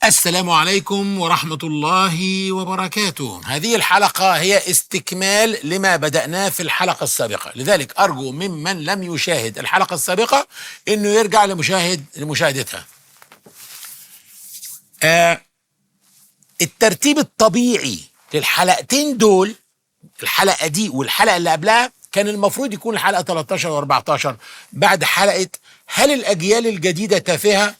السلام عليكم ورحمة الله وبركاته. هذه الحلقة هي استكمال لما بدأناه في الحلقة السابقة، لذلك أرجو ممن لم يشاهد الحلقة السابقة إنه يرجع لمشاهد لمشاهدتها. آه الترتيب الطبيعي للحلقتين دول الحلقة دي والحلقة اللي قبلها كان المفروض يكون الحلقة 13 و14 بعد حلقة هل الأجيال الجديدة تافهة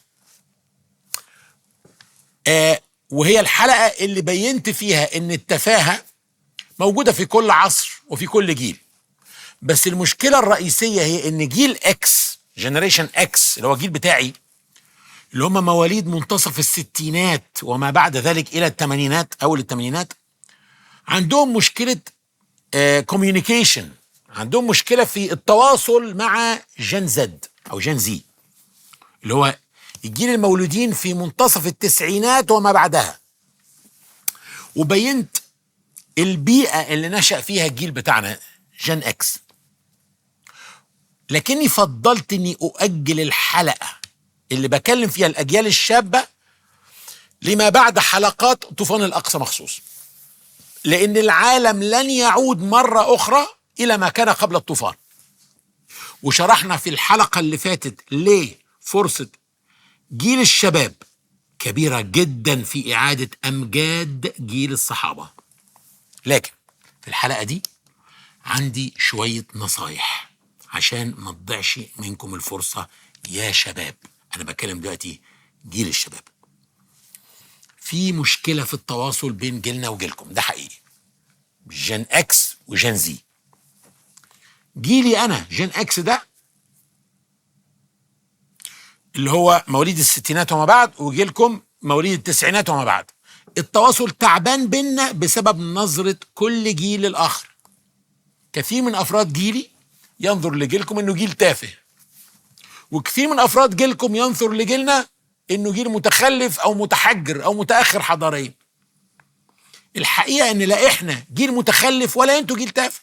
آه وهي الحلقة اللي بينت فيها ان التفاهة موجودة في كل عصر وفي كل جيل بس المشكلة الرئيسية هي ان جيل اكس جنريشن اكس اللي هو الجيل بتاعي اللي هم مواليد منتصف الستينات وما بعد ذلك الى الثمانينات اول الثمانينات عندهم مشكلة كوميونيكيشن عندهم مشكلة في التواصل مع جن زد او جن زي اللي هو الجيل المولودين في منتصف التسعينات وما بعدها وبينت البيئة اللي نشأ فيها الجيل بتاعنا جن اكس لكني فضلت اني اؤجل الحلقة اللي بكلم فيها الاجيال الشابة لما بعد حلقات طوفان الاقصى مخصوص لان العالم لن يعود مرة اخرى الى ما كان قبل الطوفان وشرحنا في الحلقة اللي فاتت ليه فرصة جيل الشباب كبيرة جدا في إعادة أمجاد جيل الصحابة لكن في الحلقة دي عندي شوية نصايح عشان ما تضيعش منكم الفرصة يا شباب أنا بتكلم دلوقتي جيل الشباب في مشكلة في التواصل بين جيلنا وجيلكم ده حقيقي جن اكس وجن زي جيلي أنا جن اكس ده اللي هو مواليد الستينات وما بعد وجيلكم مواليد التسعينات وما بعد التواصل تعبان بينا بسبب نظرة كل جيل الآخر كثير من أفراد جيلي ينظر لجيلكم إنه جيل تافه وكثير من أفراد جيلكم ينظر لجيلنا إنه جيل متخلف أو متحجر أو متأخر حضاريا الحقيقة إن لا إحنا جيل متخلف ولا أنتوا جيل تافه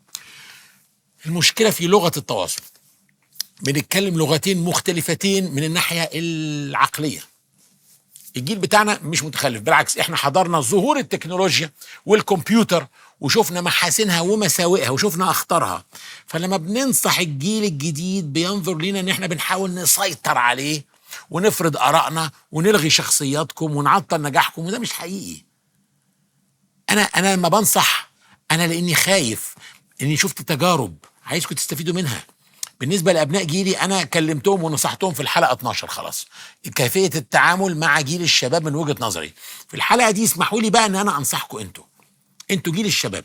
المشكلة في لغة التواصل بنتكلم لغتين مختلفتين من الناحية العقلية الجيل بتاعنا مش متخلف بالعكس احنا حضرنا ظهور التكنولوجيا والكمبيوتر وشفنا محاسنها ومساوئها وشفنا اخطارها فلما بننصح الجيل الجديد بينظر لنا ان احنا بنحاول نسيطر عليه ونفرض ارائنا ونلغي شخصياتكم ونعطل نجاحكم وده مش حقيقي انا انا لما بنصح انا لاني خايف اني شفت تجارب عايزكم تستفيدوا منها بالنسبه لابناء جيلي انا كلمتهم ونصحتهم في الحلقه 12 خلاص كيفيه التعامل مع جيل الشباب من وجهه نظري في الحلقه دي اسمحوا لي بقى ان انا انصحكم انتوا انتوا جيل الشباب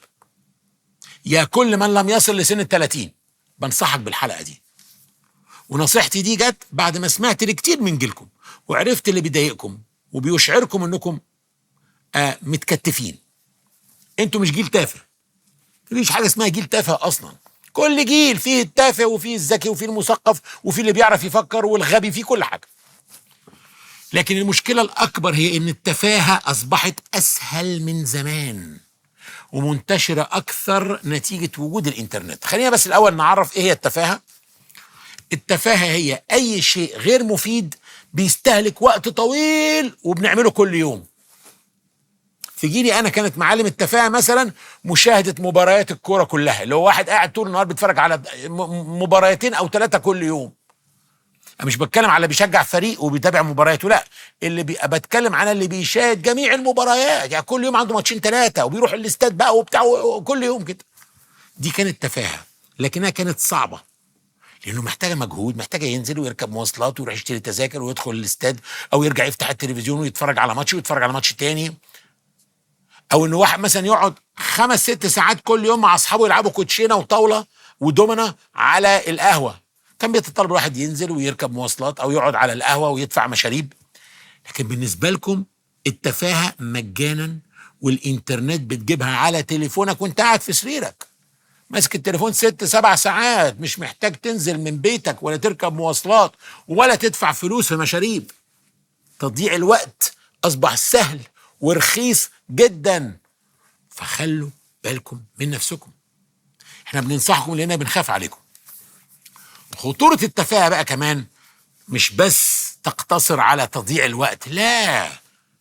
يا كل من لم يصل لسن ال 30 بنصحك بالحلقه دي ونصيحتي دي جت بعد ما سمعت لكتير من جيلكم وعرفت اللي بيضايقكم وبيشعركم انكم آه متكتفين انتوا مش جيل تافه مفيش حاجه اسمها جيل تافه اصلا كل جيل فيه التافه وفيه الذكي وفيه المثقف وفيه اللي بيعرف يفكر والغبي فيه كل حاجه لكن المشكله الاكبر هي ان التفاهه اصبحت اسهل من زمان ومنتشره اكثر نتيجه وجود الانترنت خلينا بس الاول نعرف ايه هي التفاهه التفاهه هي اي شيء غير مفيد بيستهلك وقت طويل وبنعمله كل يوم في جيلي انا كانت معالم التفاهه مثلا مشاهده مباريات الكوره كلها اللي هو واحد قاعد طول النهار بيتفرج على مباريتين او ثلاثه كل يوم انا مش بتكلم على بيشجع فريق وبيتابع مبارياته لا اللي بي... بتكلم على اللي بيشاهد جميع المباريات يعني كل يوم عنده ماتشين ثلاثه وبيروح الاستاد بقى وبتاع كل يوم كده دي كانت تفاهه لكنها كانت صعبه لانه محتاجه مجهود محتاجه ينزل ويركب مواصلات ويروح يشتري تذاكر ويدخل الاستاد او يرجع يفتح التلفزيون ويتفرج على ماتش ويتفرج على ماتش تاني او ان واحد مثلا يقعد خمس ست ساعات كل يوم مع اصحابه يلعبوا كوتشينه وطاوله ودومنا على القهوه كان بيتطلب الواحد ينزل ويركب مواصلات او يقعد على القهوه ويدفع مشاريب لكن بالنسبه لكم التفاهه مجانا والانترنت بتجيبها على تليفونك وانت قاعد في سريرك ماسك التليفون ست سبع ساعات مش محتاج تنزل من بيتك ولا تركب مواصلات ولا تدفع فلوس في مشاريب تضييع الوقت اصبح سهل ورخيص جدا فخلوا بالكم من نفسكم احنا بننصحكم لان بنخاف عليكم خطورة التفاهة بقى كمان مش بس تقتصر على تضييع الوقت لا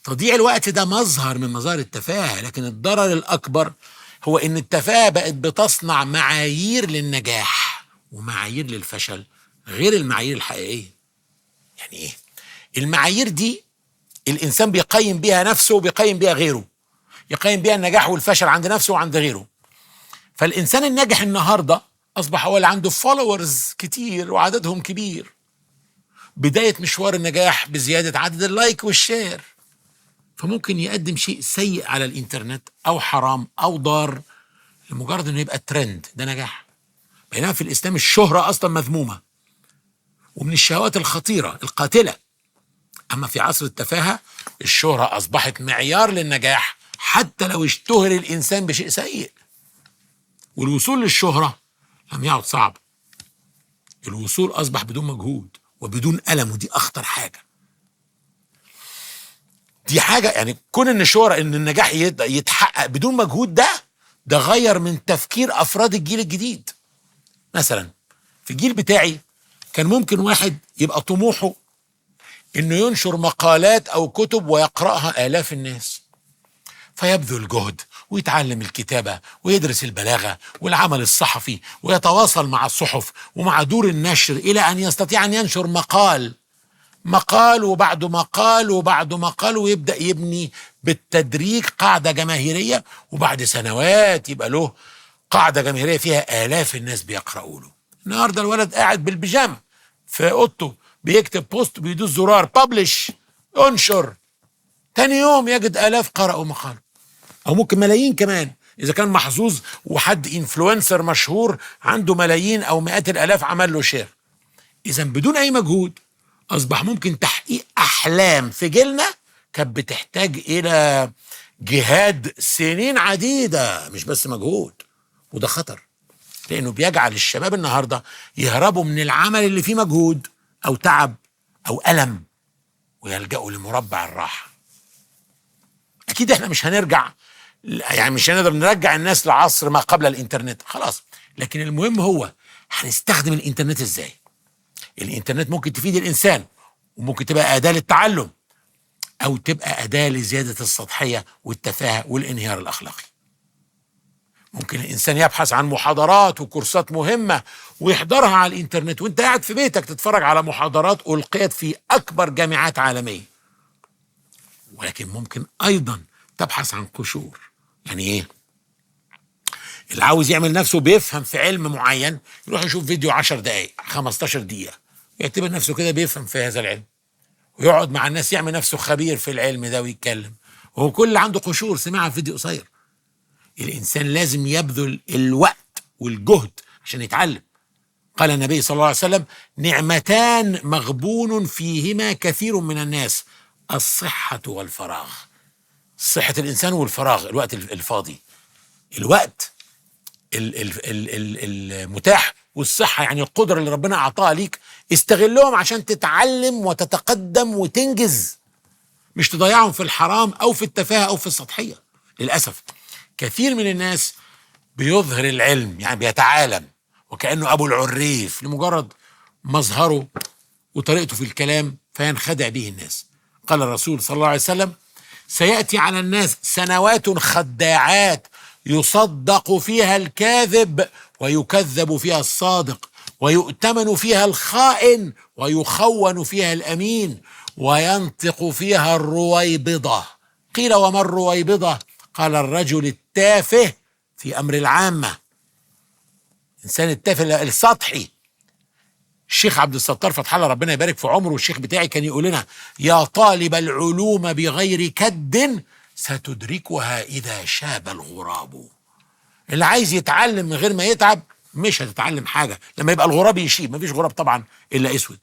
تضييع الوقت ده مظهر من مظاهر التفاهه لكن الضرر الاكبر هو ان التفاهه بقت بتصنع معايير للنجاح ومعايير للفشل غير المعايير الحقيقيه يعني ايه المعايير دي الانسان بيقيم بيها نفسه وبيقيم بيها غيره يقيم بيها النجاح والفشل عند نفسه وعند غيره فالانسان الناجح النهارده اصبح هو اللي عنده فولورز كتير وعددهم كبير بدايه مشوار النجاح بزياده عدد اللايك والشير فممكن يقدم شيء سيء على الانترنت او حرام او ضار لمجرد انه يبقى ترند ده نجاح بينما في الاسلام الشهره اصلا مذمومه ومن الشهوات الخطيره القاتله اما في عصر التفاهه الشهره اصبحت معيار للنجاح حتى لو اشتهر الانسان بشيء سيء والوصول للشهره لم يعد صعب الوصول اصبح بدون مجهود وبدون الم ودي اخطر حاجه دي حاجه يعني كون ان الشهره ان النجاح يت- يتحقق بدون مجهود ده ده غير من تفكير افراد الجيل الجديد مثلا في الجيل بتاعي كان ممكن واحد يبقى طموحه انه ينشر مقالات او كتب ويقراها الاف الناس فيبذل جهد ويتعلم الكتابة ويدرس البلاغة والعمل الصحفي ويتواصل مع الصحف ومع دور النشر إلى أن يستطيع أن ينشر مقال مقال وبعد مقال وبعد مقال ويبدأ يبني بالتدريج قاعدة جماهيرية وبعد سنوات يبقى له قاعدة جماهيرية فيها آلاف الناس بيقرأوا له النهاردة الولد قاعد بالبيجامة في أوضته بيكتب بوست بيدوس زرار ببلش انشر تاني يوم يجد آلاف قرأوا مقاله او ممكن ملايين كمان اذا كان محظوظ وحد انفلونسر مشهور عنده ملايين او مئات الالاف عمل له شير اذا بدون اي مجهود اصبح ممكن تحقيق احلام في جيلنا كانت بتحتاج الى جهاد سنين عديده مش بس مجهود وده خطر لانه بيجعل الشباب النهارده يهربوا من العمل اللي فيه مجهود او تعب او الم ويلجأوا لمربع الراحه اكيد احنا مش هنرجع يعني مش هنقدر نرجع الناس لعصر ما قبل الانترنت خلاص لكن المهم هو هنستخدم الانترنت ازاي الانترنت ممكن تفيد الانسان وممكن تبقى اداه للتعلم او تبقى اداه لزياده السطحيه والتفاهه والانهيار الاخلاقي ممكن الانسان يبحث عن محاضرات وكورسات مهمه ويحضرها على الانترنت وانت قاعد في بيتك تتفرج على محاضرات القيت في اكبر جامعات عالميه ولكن ممكن ايضا تبحث عن قشور يعني ايه اللي عاوز يعمل نفسه بيفهم في علم معين يروح يشوف فيديو 10 دقائق 15 دقيقه يعتبر نفسه كده بيفهم في هذا العلم ويقعد مع الناس يعمل نفسه خبير في العلم ده ويتكلم وهو كل اللي عنده قشور سمعها في فيديو قصير الانسان لازم يبذل الوقت والجهد عشان يتعلم قال النبي صلى الله عليه وسلم نعمتان مغبون فيهما كثير من الناس الصحة والفراغ صحة الإنسان والفراغ الوقت الفاضي الوقت ال- ال- ال- ال- المتاح والصحة يعني القدرة اللي ربنا أعطاها ليك استغلهم عشان تتعلم وتتقدم وتنجز مش تضيعهم في الحرام أو في التفاهة أو في السطحية للأسف كثير من الناس بيظهر العلم يعني بيتعالم وكأنه أبو العريف لمجرد مظهره وطريقته في الكلام فينخدع به الناس قال الرسول صلى الله عليه وسلم سيأتي على الناس سنوات خداعات يصدق فيها الكاذب ويكذب فيها الصادق ويؤتمن فيها الخائن ويخون فيها الأمين وينطق فيها الرويبضة قيل وما الرويبضة قال الرجل التافه في أمر العامة إنسان التافه السطحي الشيخ عبد الستار فتح الله ربنا يبارك في عمره والشيخ بتاعي كان يقول لنا يا طالب العلوم بغير كد ستدركها اذا شاب الغراب اللي عايز يتعلم من غير ما يتعب مش هتتعلم حاجه لما يبقى الغراب يشيب مفيش غراب طبعا الا اسود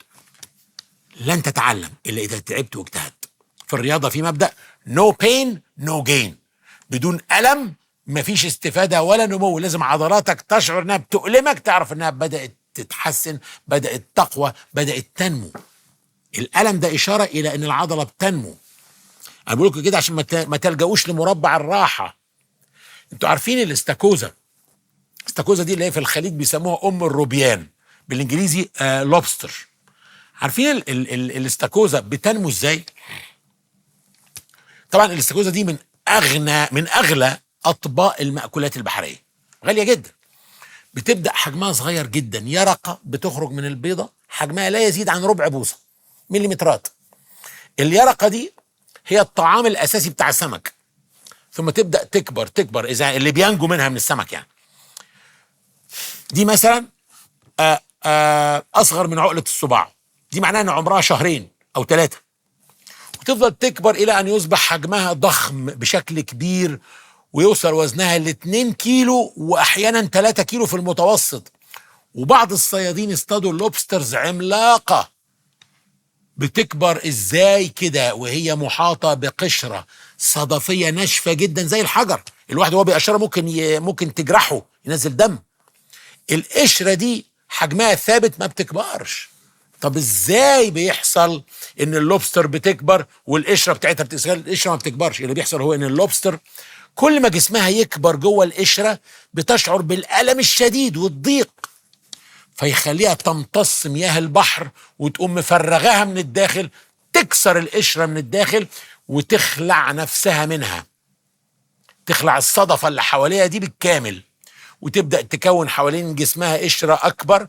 لن تتعلم الا اذا تعبت واجتهدت في الرياضه في مبدا نو بين نو جين بدون الم مفيش استفاده ولا نمو لازم عضلاتك تشعر انها بتؤلمك تعرف انها بدات تتحسن بدات تقوى بدات تنمو الالم ده اشاره الى ان العضله بتنمو انا بقول لكم كده عشان ما ت- ما تلجأوش لمربع الراحه انتوا عارفين الاستاكوزا الاستاكوزا دي اللي هي في الخليج بيسموها ام الروبيان بالانجليزي آه لوبستر عارفين ال ال ال الاستاكوزا بتنمو ازاي طبعا الاستاكوزا دي من اغنى من اغلى اطباق المأكولات البحريه غاليه جدا بتبدا حجمها صغير جدا يرقه بتخرج من البيضه حجمها لا يزيد عن ربع بوصه مليمترات اليرقه دي هي الطعام الاساسي بتاع السمك ثم تبدا تكبر تكبر اذا اللي بينجو منها من السمك يعني دي مثلا آآ آآ اصغر من عقله الصباع دي معناها ان عمرها شهرين او ثلاثه وتفضل تكبر الى ان يصبح حجمها ضخم بشكل كبير ويوصل وزنها ل 2 كيلو واحيانا 3 كيلو في المتوسط وبعض الصيادين اصطادوا اللوبسترز عملاقه بتكبر ازاي كده وهي محاطه بقشره صدفيه ناشفه جدا زي الحجر الواحد وهو بيقشرها ممكن ي... ممكن تجرحه ينزل دم القشره دي حجمها ثابت ما بتكبرش طب ازاي بيحصل ان اللوبستر بتكبر والقشره بتاعتها بتسال القشره ما بتكبرش اللي بيحصل هو ان اللوبستر كل ما جسمها يكبر جوه القشره بتشعر بالالم الشديد والضيق فيخليها تمتص مياه البحر وتقوم مفرغاها من الداخل تكسر القشره من الداخل وتخلع نفسها منها تخلع الصدفه اللي حواليها دي بالكامل وتبدا تكون حوالين جسمها قشره اكبر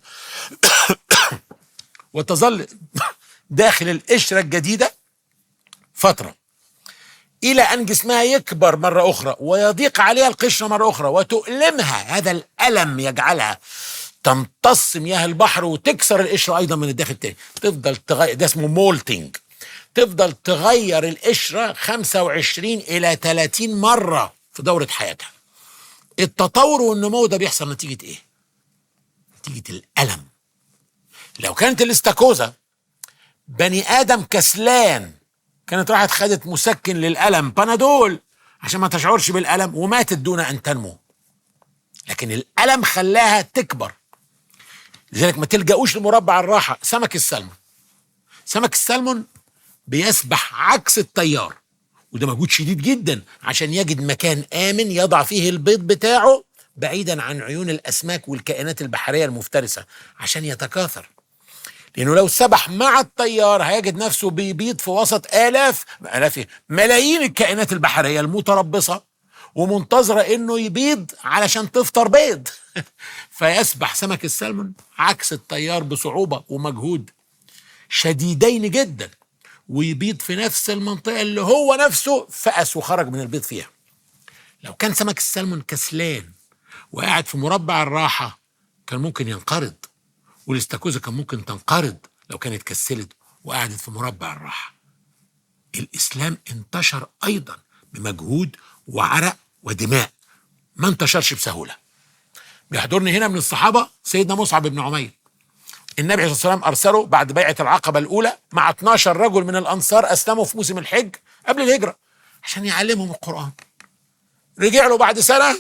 وتظل داخل القشره الجديده فتره الى ان جسمها يكبر مره اخرى ويضيق عليها القشره مره اخرى وتؤلمها هذا الالم يجعلها تمتص مياه البحر وتكسر القشره ايضا من الداخل تاني تفضل تغير ده اسمه مولتنج تفضل تغير القشره 25 الى 30 مره في دوره حياتها التطور والنمو ده بيحصل نتيجه ايه نتيجه الالم لو كانت الاستاكوزا بني ادم كسلان كانت راحت خدت مسكن للالم بانادول عشان ما تشعرش بالالم وماتت دون ان تنمو لكن الالم خلاها تكبر لذلك ما تلجأوش لمربع الراحه سمك السلمون سمك السلمون بيسبح عكس التيار وده مجهود شديد جدا عشان يجد مكان امن يضع فيه البيض بتاعه بعيدا عن عيون الاسماك والكائنات البحريه المفترسه عشان يتكاثر لانه لو سبح مع التيار هيجد نفسه بيبيض في وسط الاف الاف ملايين الكائنات البحريه المتربصه ومنتظره انه يبيض علشان تفطر بيض فيسبح سمك السلمون عكس التيار بصعوبه ومجهود شديدين جدا ويبيض في نفس المنطقه اللي هو نفسه فأس وخرج من البيض فيها لو كان سمك السلمون كسلان وقاعد في مربع الراحه كان ممكن ينقرض والاستاكوزا كان ممكن تنقرض لو كانت كسلت وقعدت في مربع الراحه الاسلام انتشر ايضا بمجهود وعرق ودماء ما انتشرش بسهوله بيحضرني هنا من الصحابه سيدنا مصعب بن عمير النبي عليه الصلاه والسلام ارسله بعد بيعه العقبه الاولى مع 12 رجل من الانصار اسلموا في موسم الحج قبل الهجره عشان يعلمهم القران رجع له بعد سنه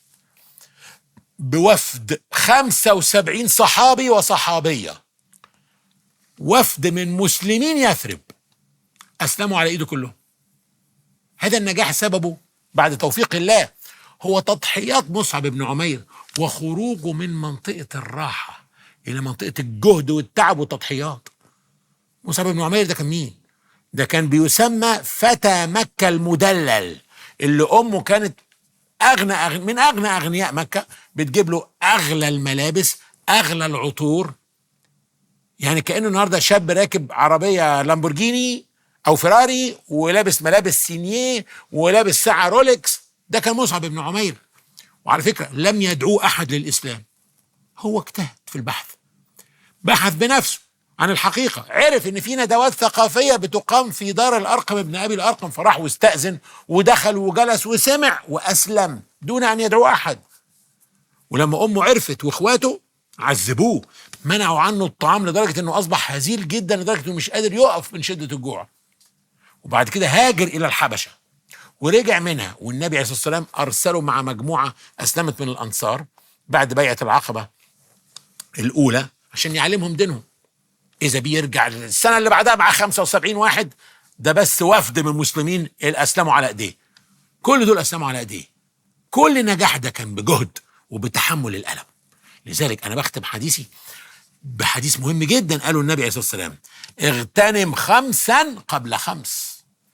بوفد 75 صحابي وصحابيه وفد من مسلمين يثرب اسلموا على ايده كلهم هذا النجاح سببه بعد توفيق الله هو تضحيات مصعب بن عمير وخروجه من منطقه الراحه الى منطقه الجهد والتعب والتضحيات مصعب بن عمير ده كان مين ده كان بيسمى فتى مكه المدلل اللي امه كانت اغنى, أغنى من اغنى اغنياء مكه بتجيب له اغلى الملابس اغلى العطور يعني كانه النهارده شاب راكب عربيه لامبورجيني او فيراري ولابس ملابس سينيه ولابس ساعه رولكس ده كان مصعب بن عمير وعلى فكره لم يدعوه احد للاسلام هو اجتهد في البحث بحث بنفسه عن الحقيقة عرف ان في ندوات ثقافية بتقام في دار الارقم ابن ابي الارقم فراح واستأذن ودخل وجلس وسمع واسلم دون ان يدعو احد ولما امه عرفت واخواته عذبوه منعوا عنه الطعام لدرجة انه اصبح هزيل جدا لدرجة انه مش قادر يقف من شدة الجوع وبعد كده هاجر الى الحبشة ورجع منها والنبي عليه الصلاة والسلام ارسله مع مجموعة اسلمت من الانصار بعد بيعة العقبة الاولى عشان يعلمهم دينهم اذا بيرجع السنه اللي بعدها مع 75 واحد ده بس وفد من المسلمين اللي اسلموا على ايديه كل دول اسلموا على ايديه كل نجاح ده كان بجهد وبتحمل الالم لذلك انا بختم حديثي بحديث مهم جدا قاله النبي عليه الصلاه والسلام اغتنم خمسا قبل خمس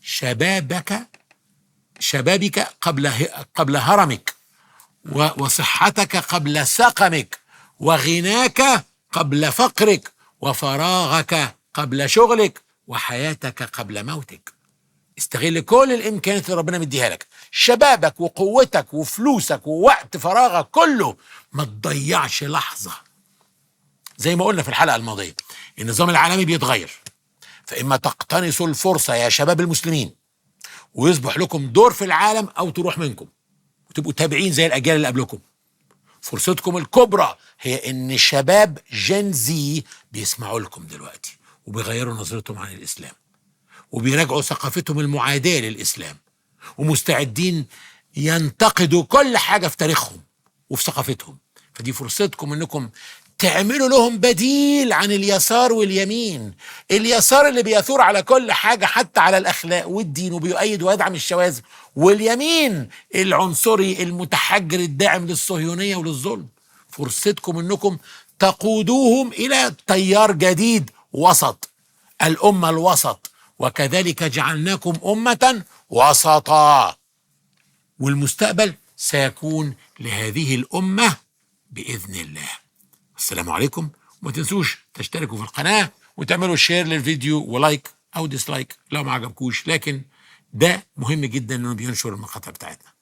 شبابك شبابك قبل قبل هرمك و- وصحتك قبل سقمك وغناك قبل فقرك وفراغك قبل شغلك وحياتك قبل موتك استغل كل الامكانيات اللي ربنا مديها لك شبابك وقوتك وفلوسك ووقت فراغك كله ما تضيعش لحظه زي ما قلنا في الحلقه الماضيه النظام العالمي بيتغير فاما تقتنصوا الفرصه يا شباب المسلمين ويصبح لكم دور في العالم او تروح منكم وتبقوا تابعين زي الاجيال اللي قبلكم فرصتكم الكبرى هي ان شباب جين زي بيسمعوا لكم دلوقتي وبيغيروا نظرتهم عن الاسلام وبيراجعوا ثقافتهم المعاديه للاسلام ومستعدين ينتقدوا كل حاجه في تاريخهم وفي ثقافتهم فدي فرصتكم انكم تعملوا لهم بديل عن اليسار واليمين اليسار اللي بيثور على كل حاجة حتى على الأخلاق والدين وبيؤيد ويدعم الشواذ واليمين العنصري المتحجر الداعم للصهيونية وللظلم فرصتكم انكم تقودوهم الى تيار جديد وسط الأمة الوسط وكذلك جعلناكم أمة وسطا والمستقبل سيكون لهذه الأمة بإذن الله السلام عليكم وما تنسوش تشتركوا في القناة وتعملوا شير للفيديو ولايك أو ديسلايك لو ما عجبكوش لكن ده مهم جدا انه بينشر المقاطع بتاعتنا